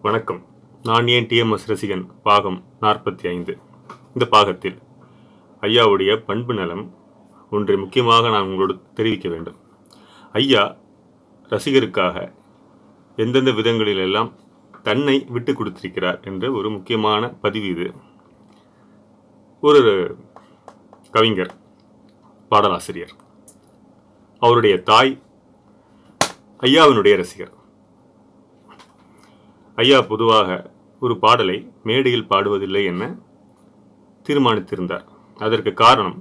வணக்கம் நான் ஏன் டிஎம்எஸ் ரசிகன் பாகம் நாற்பத்தி ஐந்து இந்த பாகத்தில் ஐயாவுடைய பண்பு நலம் ஒன்றை முக்கியமாக நான் உங்களோடு தெரிவிக்க வேண்டும் ஐயா ரசிகருக்காக எந்தெந்த விதங்களிலெல்லாம் தன்னை விட்டு கொடுத்திருக்கிறார் என்ற ஒரு முக்கியமான பதிவு இது ஒரு கவிஞர் பாடலாசிரியர் அவருடைய தாய் ஐயாவினுடைய ரசிகர் ஐயா பொதுவாக ஒரு பாடலை மேடையில் பாடுவதில்லை என தீர்மானித்திருந்தார் அதற்கு காரணம்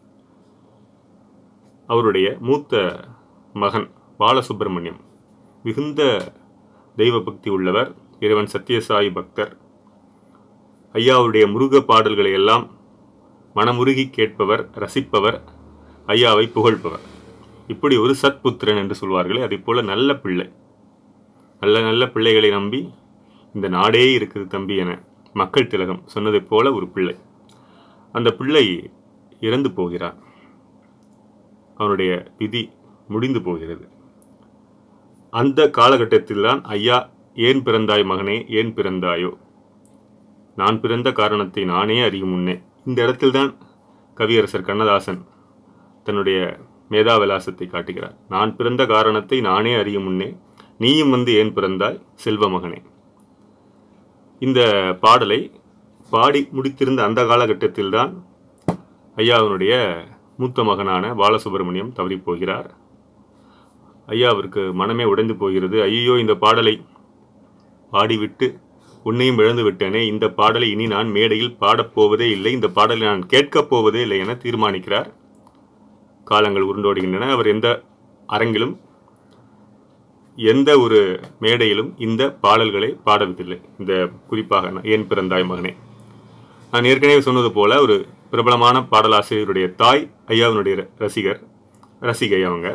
அவருடைய மூத்த மகன் பாலசுப்பிரமணியம் மிகுந்த தெய்வ பக்தி உள்ளவர் இறைவன் சத்யசாயி பக்தர் ஐயாவுடைய முருக பாடல்களை எல்லாம் மனமுருகி கேட்பவர் ரசிப்பவர் ஐயாவை புகழ்பவர் இப்படி ஒரு சத்புத்திரன் என்று சொல்வார்களே அதே போல நல்ல பிள்ளை நல்ல நல்ல பிள்ளைகளை நம்பி இந்த நாடே இருக்குது தம்பி என மக்கள் திலகம் சொன்னதைப் போல ஒரு பிள்ளை அந்த பிள்ளை இறந்து போகிறார் அவனுடைய விதி முடிந்து போகிறது அந்த காலகட்டத்தில்தான் ஐயா ஏன் பிறந்தாய் மகனே ஏன் பிறந்தாயோ நான் பிறந்த காரணத்தை நானே அறியும் முன்னே இந்த இடத்தில்தான் கவியரசர் கண்ணதாசன் தன்னுடைய மேதாவிலாசத்தை காட்டுகிறார் நான் பிறந்த காரணத்தை நானே அறியும் முன்னே நீயும் வந்து ஏன் பிறந்தாய் செல்வ மகனே இந்த பாடலை பாடி முடித்திருந்த அந்த காலகட்டத்தில்தான் ஐயாவினுடைய மூத்த மகனான பாலசுப்ரமணியம் தவறி போகிறார் ஐயாவிற்கு மனமே உடைந்து போகிறது ஐயோ இந்த பாடலை பாடிவிட்டு உன்னையும் இழந்து விட்டேனே இந்த பாடலை இனி நான் மேடையில் பாடப்போவதே இல்லை இந்த பாடலை நான் கேட்கப் போவதே இல்லை என தீர்மானிக்கிறார் காலங்கள் உருண்டோடுகின்றன அவர் எந்த அரங்கிலும் எந்த ஒரு மேடையிலும் இந்த பாடல்களை பாடுவதில்லை இந்த குறிப்பாக நான் ஏன் பிறந்தாய் மகனே நான் ஏற்கனவே சொன்னது போல ஒரு பிரபலமான பாடலாசிரியருடைய தாய் ஐயாவினுடைய ரசிகர் ரசிகை அவங்க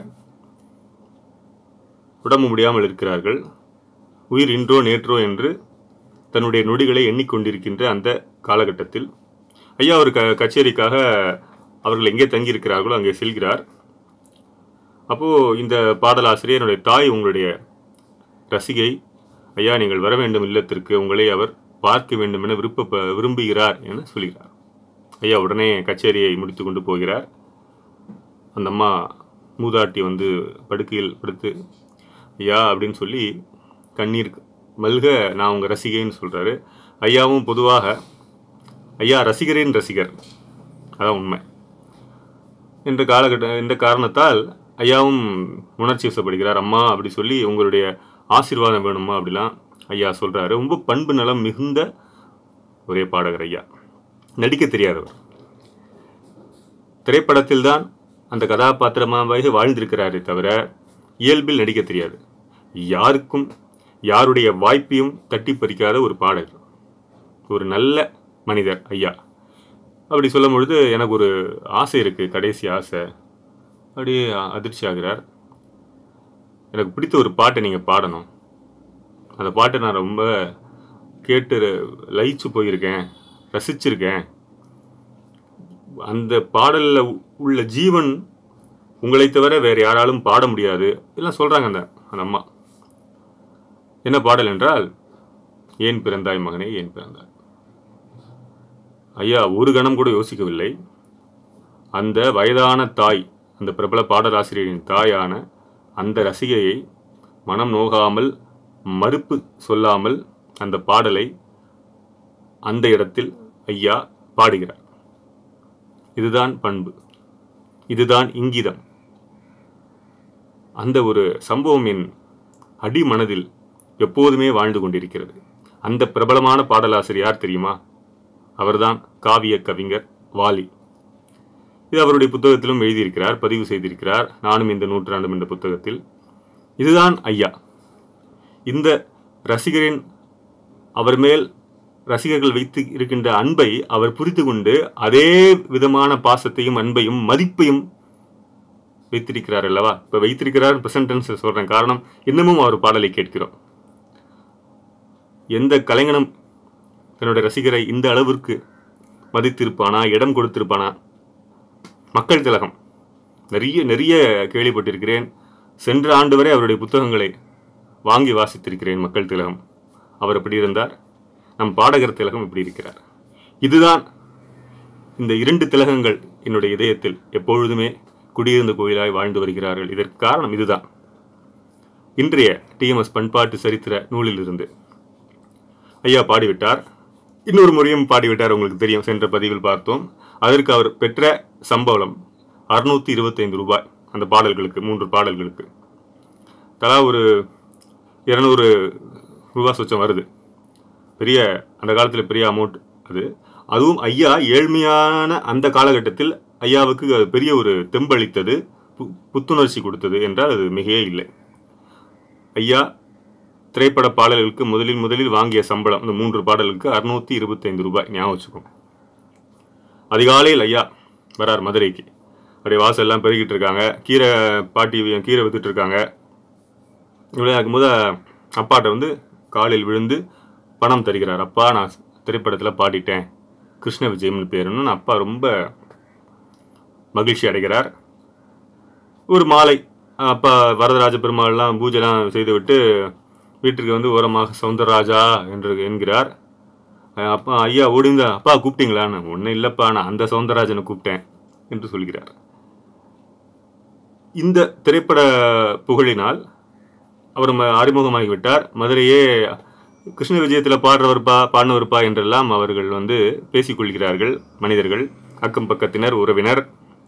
உடம்பு முடியாமல் இருக்கிறார்கள் உயிர் இன்றோ நேற்றோ என்று தன்னுடைய நொடிகளை எண்ணிக்கொண்டிருக்கின்ற அந்த காலகட்டத்தில் ஐயா ஒரு க கச்சேரிக்காக அவர்கள் எங்கே தங்கியிருக்கிறார்களோ அங்கே செல்கிறார் அப்போது இந்த பாடலாசிரியர் என்னுடைய தாய் உங்களுடைய ரசிகை ஐயா நீங்கள் வர வேண்டும் இல்லத்திற்கு உங்களை அவர் பார்க்க வேண்டும் என விருப்ப விரும்புகிறார் என சொல்கிறார் ஐயா உடனே கச்சேரியை முடித்து கொண்டு போகிறார் அந்த அம்மா மூதாட்டி வந்து படுக்கையில் படுத்து ஐயா அப்படின்னு சொல்லி கண்ணீர் மல்க நான் உங்கள் ரசிகைன்னு சொல்கிறாரு ஐயாவும் பொதுவாக ஐயா ரசிகரின் ரசிகர் அதான் உண்மை என்ற காலகட்ட இந்த காரணத்தால் ஐயாவும் உணர்ச்சி வசப்படுகிறார் அம்மா அப்படி சொல்லி உங்களுடைய ஆசீர்வாதம் வேணுமா அப்படிலாம் ஐயா சொல்கிறாரு ரொம்ப பண்பு நலம் மிகுந்த ஒரே பாடகர் ஐயா நடிக்க தெரியாதவர் திரைப்படத்தில் தான் அந்த கதாபாத்திரமாக வாழ்ந்திருக்கிறாரே தவிர இயல்பில் நடிக்க தெரியாது யாருக்கும் யாருடைய வாய்ப்பையும் தட்டி பறிக்காத ஒரு பாடகர் ஒரு நல்ல மனிதர் ஐயா அப்படி சொல்லும் பொழுது எனக்கு ஒரு ஆசை இருக்குது கடைசி ஆசை அப்படி அதிர்ச்சி ஆகிறார் எனக்கு பிடித்த ஒரு பாட்டை நீங்கள் பாடணும் அந்த பாட்டை நான் ரொம்ப கேட்டு லயிச்சு போயிருக்கேன் ரசிச்சிருக்கேன் அந்த பாடலில் உள்ள ஜீவன் உங்களை தவிர வேறு யாராலும் பாட முடியாது எல்லாம் சொல்கிறாங்க அந்த அந்த அம்மா என்ன பாடல் என்றால் ஏன் பிறந்தாய் மகனே ஏன் பிறந்தாய் ஐயா ஒரு கணம் கூட யோசிக்கவில்லை அந்த வயதான தாய் அந்த பிரபல பாடலாசிரியரின் தாயான அந்த ரசிகையை மனம் நோகாமல் மறுப்பு சொல்லாமல் அந்த பாடலை அந்த இடத்தில் ஐயா பாடுகிறார் இதுதான் பண்பு இதுதான் இங்கிதம் அந்த ஒரு சம்பவம் என் அடிமனதில் எப்போதுமே வாழ்ந்து கொண்டிருக்கிறது அந்த பிரபலமான பாடலாசிரியர் யார் தெரியுமா அவர்தான் காவிய கவிஞர் வாலி இது அவருடைய புத்தகத்திலும் எழுதியிருக்கிறார் பதிவு செய்திருக்கிறார் நானும் இந்த நூற்றாண்டும் என்ற புத்தகத்தில் இதுதான் ஐயா இந்த ரசிகரின் அவர் மேல் ரசிகர்கள் வைத்து இருக்கின்ற அன்பை அவர் புரிந்து கொண்டு அதே விதமான பாசத்தையும் அன்பையும் மதிப்பையும் வைத்திருக்கிறார் அல்லவா இப்போ வைத்திருக்கிறார் பிரசன்டென்ஸ் சொல்கிறேன் காரணம் இன்னமும் அவர் பாடலை கேட்கிறோம் எந்த கலைஞனும் தன்னுடைய ரசிகரை இந்த அளவிற்கு மதித்திருப்பானா இடம் கொடுத்திருப்பானா மக்கள் திலகம் நிறைய நிறைய கேள்விப்பட்டிருக்கிறேன் சென்ற ஆண்டு வரை அவருடைய புத்தகங்களை வாங்கி வாசித்திருக்கிறேன் மக்கள் திலகம் அவர் எப்படி இருந்தார் நம் பாடகர் திலகம் இப்படி இருக்கிறார் இதுதான் இந்த இரண்டு திலகங்கள் என்னுடைய இதயத்தில் எப்பொழுதுமே குடியிருந்த கோயிலாய் வாழ்ந்து வருகிறார்கள் இதற்கு காரணம் இதுதான் இன்றைய டிஎம்எஸ் பண்பாட்டு சரித்திர நூலிலிருந்து ஐயா பாடிவிட்டார் இன்னொரு முறையும் பாடிவிட்டார் உங்களுக்கு தெரியும் சென்ற பதிவில் பார்த்தோம் அதற்கு அவர் பெற்ற சம்பளம் அறுநூத்தி இருபத்தைந்து ரூபாய் அந்த பாடல்களுக்கு மூன்று பாடல்களுக்கு தலா ஒரு இருநூறு ரூபா சொச்சம் வருது பெரிய அந்த காலத்தில் பெரிய அமௌண்ட் அது அதுவும் ஐயா ஏழ்மையான அந்த காலகட்டத்தில் ஐயாவுக்கு அது பெரிய ஒரு தெம்பளித்தது பு- புத்துணர்ச்சி கொடுத்தது என்றால் அது மிகையே இல்லை ஐயா திரைப்பட பாடல்களுக்கு முதலில் முதலில் வாங்கிய சம்பளம் இந்த மூன்று பாடலுக்கு அறுநூத்தி இருபத்தைந்து ரூபாய் ஞாபகம் வச்சுக்கோங்க அதிகாலையில் ஐயா வரார் மதுரைக்கு அப்படியே வாசல் எல்லாம் பெருகிட்டு இருக்காங்க கீரை பாட்டி கீரை வித்துட்டு இருக்காங்க இப்படி இருக்கும்போது அப்பாட்ட வந்து காலில் விழுந்து பணம் தருகிறார் அப்பா நான் திரைப்படத்தில் பாடிட்டேன் கிருஷ்ண விஜயம்னு பேருன்னு அப்பா ரொம்ப மகிழ்ச்சி அடைகிறார் ஒரு மாலை அப்பா வரதராஜ பெருமாள்லாம் பூஜைலாம் செய்துவிட்டு வீட்டிற்கு வந்து ஓரமாக சவுந்தரராஜா என்று என்கிறார் அஹ் அப்பா ஐயா ஓடிந்த அப்பா கூப்பிட்டீங்களான்னு ஒன்றும் இல்லைப்பா நான் அந்த சவுந்தரராஜனை கூப்பிட்டேன் என்று சொல்கிறார் இந்த திரைப்பட புகழினால் அவர் ம- அறிமுகமாகிவிட்டார் மதுரையே கிருஷ்ண விஜயத்தில் பாடுறவர்ப்பா பாடினவர்ப்பா என்றெல்லாம் அவர்கள் வந்து பேசிக்கொள்கிறார்கள் மனிதர்கள் அக்கம் பக்கத்தினர் உறவினர்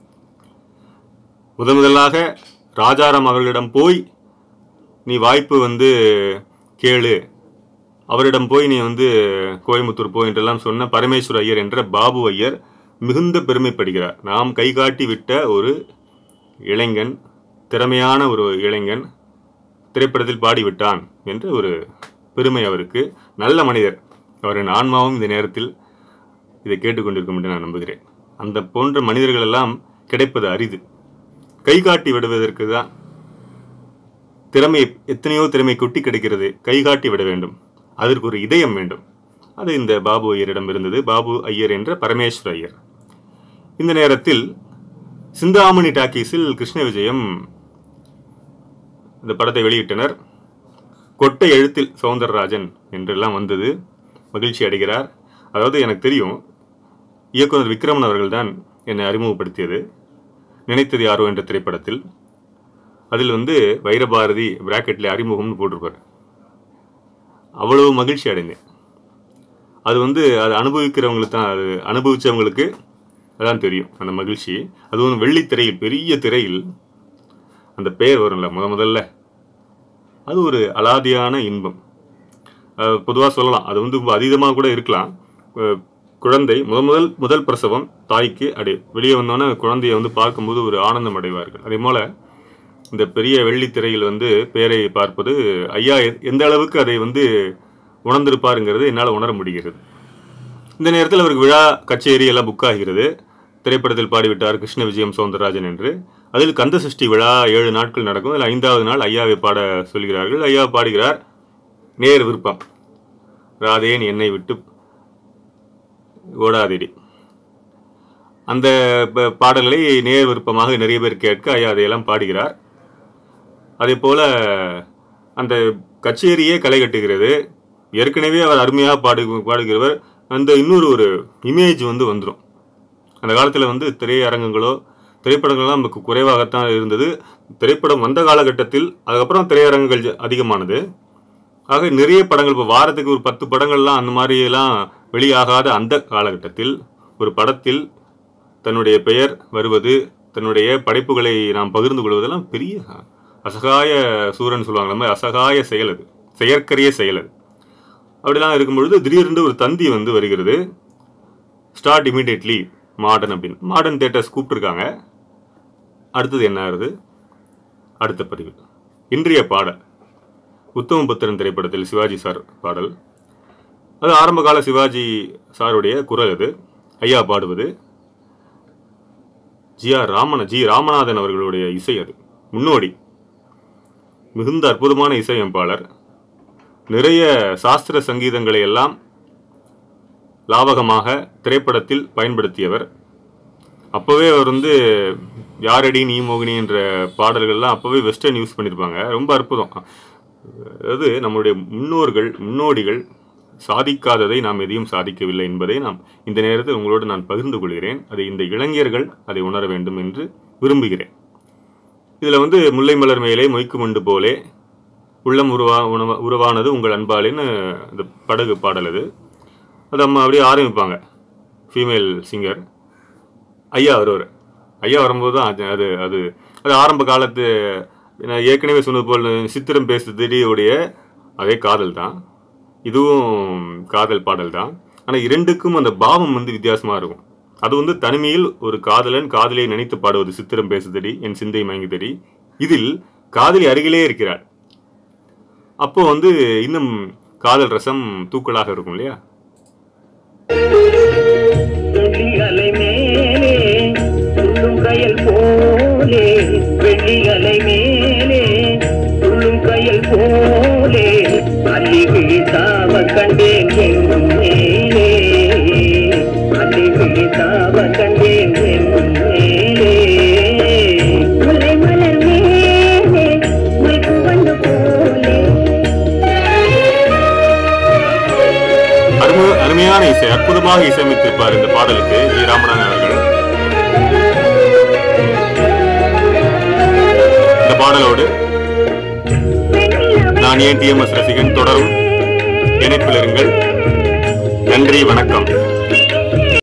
முதன் முதலாக ராஜாராம் அவர்களிடம் போய் நீ வாய்ப்பு வந்து கேளு அவரிடம் போய் நீ வந்து கோயம்புத்தூர் போ என்றெல்லாம் சொன்ன பரமேஸ்வர ஐயர் என்ற பாபு ஐயர் மிகுந்த பெருமைப்படுகிறார் நாம் கைகாட்டி விட்ட ஒரு இளைஞன் திறமையான ஒரு இளைஞன் திரைப்படத்தில் பாடிவிட்டான் என்று ஒரு பெருமை அவருக்கு நல்ல மனிதர் அவரின் ஆன்மாவும் இந்த நேரத்தில் இதை கேட்டுக்கொண்டிருக்கும் என்று நான் நம்புகிறேன் அந்த போன்ற மனிதர்கள் எல்லாம் கிடைப்பது அரிது கை காட்டி விடுவதற்கு தான் திறமை எத்தனையோ திறமை கொட்டி கிடைக்கிறது கை காட்டி விட வேண்டும் அதற்கு ஒரு இதயம் வேண்டும் அது இந்த பாபு ஐயரிடம் இருந்தது பாபு ஐயர் என்ற பரமேஸ்வர ஐயர் இந்த நேரத்தில் சிந்தாமணி டாக்கீஸில் கிருஷ்ண விஜயம் இந்த படத்தை வெளியிட்டனர் கொட்டை எழுத்தில் சவுந்தரராஜன் என்றெல்லாம் வந்தது மகிழ்ச்சி அடைகிறார் அதாவது எனக்கு தெரியும் இயக்குனர் விக்ரமன் அவர்கள்தான் என்னை அறிமுகப்படுத்தியது நினைத்தது யாரோ என்ற திரைப்படத்தில் அதில் வந்து வைரபாரதி பிராக்கெட்டில் அறிமுகம்னு போட்டிருப்பார் அவ்வளவு மகிழ்ச்சி அடைந்தேன் அது வந்து அதை அனுபவிக்கிறவங்களுக்கு தான் அது அனுபவிச்சவங்களுக்கு அதான் தெரியும் அந்த மகிழ்ச்சி அதுவும் வெள்ளித் திரையில் பெரிய திரையில் அந்த பெயர் வரும்ல முத முதல்ல அது ஒரு அலாதியான இன்பம் பொதுவாக சொல்லலாம் அது வந்து ரொம்ப அதீதமாக கூட இருக்கலாம் அஹ் குழந்தை முத முதல் முதல் பிரசவம் தாய்க்கு அடி வெளியே வந்தோன்னே குழந்தையை வந்து பார்க்கும்போது ஒரு ஆனந்தம் அடைவார்கள் அதே போல் இந்த பெரிய வெள்ளித்திரையில் வந்து பேரை பார்ப்பது ஐயா எ- எந்த அளவுக்கு அதை வந்து உணர்ந்திருப்பாருங்கிறது என்னால் உணர முடிகிறது இந்த நேரத்தில் அவருக்கு விழா கச்சேரி எல்லாம் புக் ஆகிறது திரைப்படத்தில் பாடிவிட்டார் கிருஷ்ண விஜயம் சவுந்தரராஜன் என்று அதில் கந்த சஷ்டி விழா ஏழு நாட்கள் நடக்கும் அதில் ஐந்தாவது நாள் ஐயாவை பாட சொல்கிறார்கள் ஐயா பாடுகிறார் நேர் விருப்பம் ராதேன் என்னை விட்டு ஓடாதிடி அந்த ப- பாடல்களை நேர் விருப்பமாக நிறைய பேர் கேட்க ஐயா அதையெல்லாம் பாடுகிறார் அதே போல அந்த கச்சேரியே களை கட்டுகிறது ஏற்கனவே அவர் அருமையாக பாடு பாடுகிறவர் அந்த இன்னொரு ஒரு இமேஜ் வந்து வந்துடும் அந்த காலத்தில் வந்து திரையரங்கங்களோ திரைப்படங்கள்லாம் நமக்கு குறைவாகத்தான் இருந்தது திரைப்படம் வந்த காலகட்டத்தில் அதுக்கப்புறம் திரையரங்குகள் ஜ- அதிகமானது ஆக நிறைய படங்கள் இப்போ வாரத்துக்கு ஒரு பத்து படங்கள்லாம் அந்த மாதிரி எல்லாம் வெளியாகாத அந்த காலகட்டத்தில் ஒரு படத்தில் தன்னுடைய பெயர் வருவது தன்னுடைய படைப்புகளை நாம் பகிர்ந்து கொள்வதெல்லாம் பெரிய அசகாய சூரன் சொல்லுவாங்க அந்த மாதிரி அசகாய செயல் அது செயற்கரிய செயல் அது அப்படிலாம் இருக்கும் பொழுது திடீரென்று ஒரு தந்தி வந்து வருகிறது ஸ்டார்ட் இமீடியட்லி மாடர்ன் அப்படின்னு மாடர்ன் தேட்டர்ஸ் கூப்பிட்டுருக்காங்க அடுத்தது என்ன ஆகுது அடுத்த பதிவு இன்றைய பாடல் உத்தமபுத்திரன் திரைப்படத்தில் சிவாஜி சார் பாடல் அது ஆரம்பகால சிவாஜி சாருடைய குரல் அது ஐயா பாடுவது ஜி ஆர் ராமன ஜி ராமநாதன் அவர்களுடைய இசை அது முன்னோடி மிகுந்த அற்புதமான இசையமைப்பாளர் நிறைய சாஸ்திர சங்கீதங்களை எல்லாம் லாவகமாக திரைப்படத்தில் பயன்படுத்தியவர் அப்போவே அவர் வந்து யாரடி நீ மோகினி என்ற பாடல்கள்லாம் அப்போவே வெஸ்டர்ன் யூஸ் பண்ணியிருப்பாங்க ரொம்ப அற்புதம் அதாவது நம்முடைய முன்னோர்கள் முன்னோடிகள் சாதிக்காததை நாம் எதையும் சாதிக்கவில்லை என்பதை நாம் இந்த நேரத்தில் உங்களோடு நான் பகிர்ந்து கொள்கிறேன் அதை இந்த இளைஞர்கள் அதை உணர வேண்டும் என்று விரும்புகிறேன் இதில் வந்து முல்லை மலர் மேலே மொய்க்கு மண்டு போலே உள்ளம் உருவா உணவ உருவானது உங்கள் அன்பாலேன்னு இந்த படகு பாடல் அது அது அம்மா அப்படியே ஆரம்பிப்பாங்க ஃபீமேல் சிங்கர் ஐயா வருவார் ஐயா வரும்போது தான் அது அது அது அது ஆரம்ப காலத்து நான் ஏற்கனவே சொன்னது போல் சித்திரம் பேசு திடீருடைய அதே காதல் தான் இதுவும் காதல் பாடல் தான் ஆனால் இரண்டுக்கும் அந்த பாவம் வந்து வித்தியாசமாக இருக்கும் அது வந்து தனிமையில் ஒரு காதலன் காதலியை நினைத்து பாடுவது சித்திரம் பேசுதடி என் சிந்தை மயங்குதடி இதில் காதலி அருகிலே இருக்கிறாள் அப்போ வந்து இன்னும் காதல் ரசம் தூக்கலாக இருக்கும் இல்லையா வெள்ளி அலை மேலே துள்ளும் கயல் போலே வெள்ளி அலை மேலே துள்ளும் கயல் போலே அள்ளி விழித்தாவ கண்டேன் எங்கும் மேலே அள்ளி விழித்தாவ கண்டேன் எங்கும் மேலே முல்லை மலர் மேலே மொய்க்கு வந்து போலே அரும அருமையான இசை அற்புதமாக இசையமைத்திருப்பார் இந்த பாடலுக்கு வி ராமநாதன் அவர்கள் இந்த பாடலோடு நான் ஏன் டிஎம்எஸ் ரசிகன் தொடரும் இணைப்பில் இருங்கள் நன்றி வணக்கம்